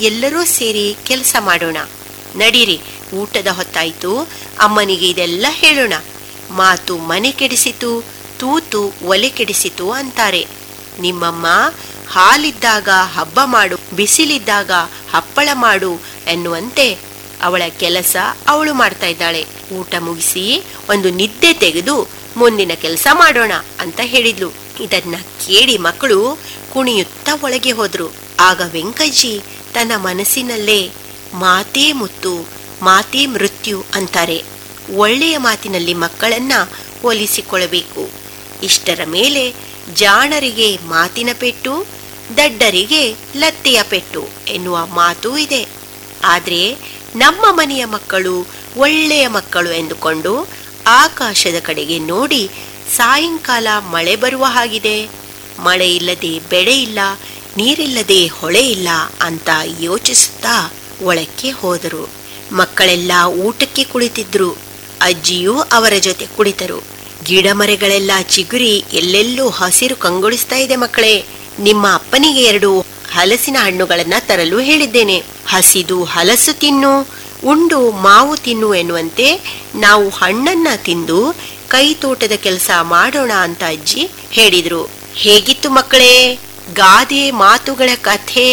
ಎಲ್ಲರೂ ಸೇರಿ ಕೆಲಸ ಮಾಡೋಣ ನಡೀರಿ ಊಟದ ಹೊತ್ತಾಯ್ತು ಅಮ್ಮನಿಗೆ ಇದೆಲ್ಲ ಹೇಳೋಣ ಮಾತು ಮನೆ ಕೆಡಿಸಿತು ತೂತು ಒಲೆ ಕೆಡಿಸಿತು ಅಂತಾರೆ ನಿಮ್ಮಮ್ಮ ಹಾಲಿದ್ದಾಗ ಹಬ್ಬ ಮಾಡು ಬಿಸಿಲಿದ್ದಾಗ ಹಪ್ಪಳ ಮಾಡು ಎನ್ನುವಂತೆ ಅವಳ ಕೆಲಸ ಅವಳು ಮಾಡ್ತಾ ಇದ್ದಾಳೆ ಊಟ ಮುಗಿಸಿ ಒಂದು ನಿದ್ದೆ ತೆಗೆದು ಮುಂದಿನ ಕೆಲಸ ಮಾಡೋಣ ಅಂತ ಹೇಳಿದ್ಲು ಇದನ್ನ ಕೇಳಿ ಮಕ್ಕಳು ಕುಣಿಯುತ್ತಾ ಒಳಗೆ ಹೋದ್ರು ಆಗ ವೆಂಕಜ್ಜಿ ತನ್ನ ಮನಸ್ಸಿನಲ್ಲೇ ಮಾತೇ ಮುತ್ತು ಮಾತೇ ಮೃತ್ಯು ಅಂತಾರೆ ಒಳ್ಳೆಯ ಮಾತಿನಲ್ಲಿ ಮಕ್ಕಳನ್ನ ಹೋಲಿಸಿಕೊಳ್ಳಬೇಕು ಇಷ್ಟರ ಮೇಲೆ ಜಾಣರಿಗೆ ಮಾತಿನ ಪೆಟ್ಟು ದಡ್ಡರಿಗೆ ಲತ್ತೆಯ ಪೆಟ್ಟು ಎನ್ನುವ ಮಾತೂ ಇದೆ ಆದ್ರೆ ನಮ್ಮ ಮನೆಯ ಮಕ್ಕಳು ಒಳ್ಳೆಯ ಮಕ್ಕಳು ಎಂದುಕೊಂಡು ಆಕಾಶದ ಕಡೆಗೆ ನೋಡಿ ಸಾಯಂಕಾಲ ಮಳೆ ಬರುವ ಹಾಗಿದೆ ಮಳೆ ಇಲ್ಲದೆ ಬೆಳೆ ಇಲ್ಲ ನೀರಿಲ್ಲದೆ ಹೊಳೆ ಇಲ್ಲ ಅಂತ ಯೋಚಿಸುತ್ತಾ ಒಳಕ್ಕೆ ಹೋದರು ಮಕ್ಕಳೆಲ್ಲ ಊಟಕ್ಕೆ ಕುಳಿತಿದ್ರು ಅಜ್ಜಿಯೂ ಅವರ ಜೊತೆ ಕುಳಿತರು ಗಿಡ ಮರೆಗಳೆಲ್ಲ ಚಿಗುರಿ ಎಲ್ಲೆಲ್ಲೂ ಹಸಿರು ಕಂಗೊಳಿಸ್ತಾ ಇದೆ ಮಕ್ಕಳೇ ನಿಮ್ಮ ಅಪ್ಪನಿಗೆ ಎರಡು ಹಲಸಿನ ಹಣ್ಣುಗಳನ್ನ ತರಲು ಹೇಳಿದ್ದೇನೆ ಹಸಿದು ಹಲಸು ತಿನ್ನು ಉಂಡು ಮಾವು ತಿನ್ನು ಎನ್ನುವಂತೆ ನಾವು ಹಣ್ಣನ್ನ ತಿಂದು ಕೈ ತೋಟದ ಕೆಲಸ ಮಾಡೋಣ ಅಂತ ಅಜ್ಜಿ ಹೇಳಿದ್ರು ಹೇಗಿತ್ತು ಮಕ್ಕಳೇ ಗಾದೆ ಮಾತುಗಳ ಕಥೆ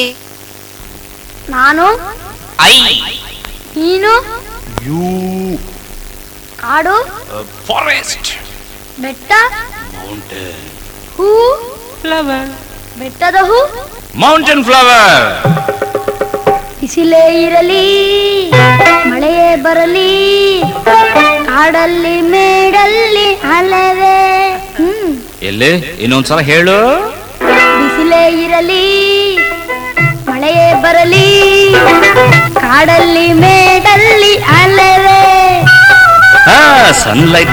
ನಾನು ಐ ನೀನು ಯು ಕಾಡು ಫಾರೆಸ್ಟ್ ಬೆಟ್ಟ ಮೌಂಟೇನ್ ಹೂ ಫ್ಲವರ್ ಬೆಟ್ಟದ ಹೂ ಮೌಂಟೇನ್ ಫ್ಲವರ್ ಬಿಸಿಲೇ ಇರಲಿ ಮಳೆಯೇ ಬರಲಿ ಕಾಡಲ್ಲಿ ಮೇಡಲ್ಲಿ ಅಲವೇ ಹ್ಮ್ ಎಲ್ಲಿ ಇನ್ನೊಂದ್ಸಲ ಹೇಳು ಬಿಸಿಲೇ ಇರಲಿ ಮಳೆಯೇ ಬರಲಿ ಕಾಡಲ್ಲಿ ಮೇಡಲ್ಲಿ ಅಲವೇ ಸನ್ಲೈಟ್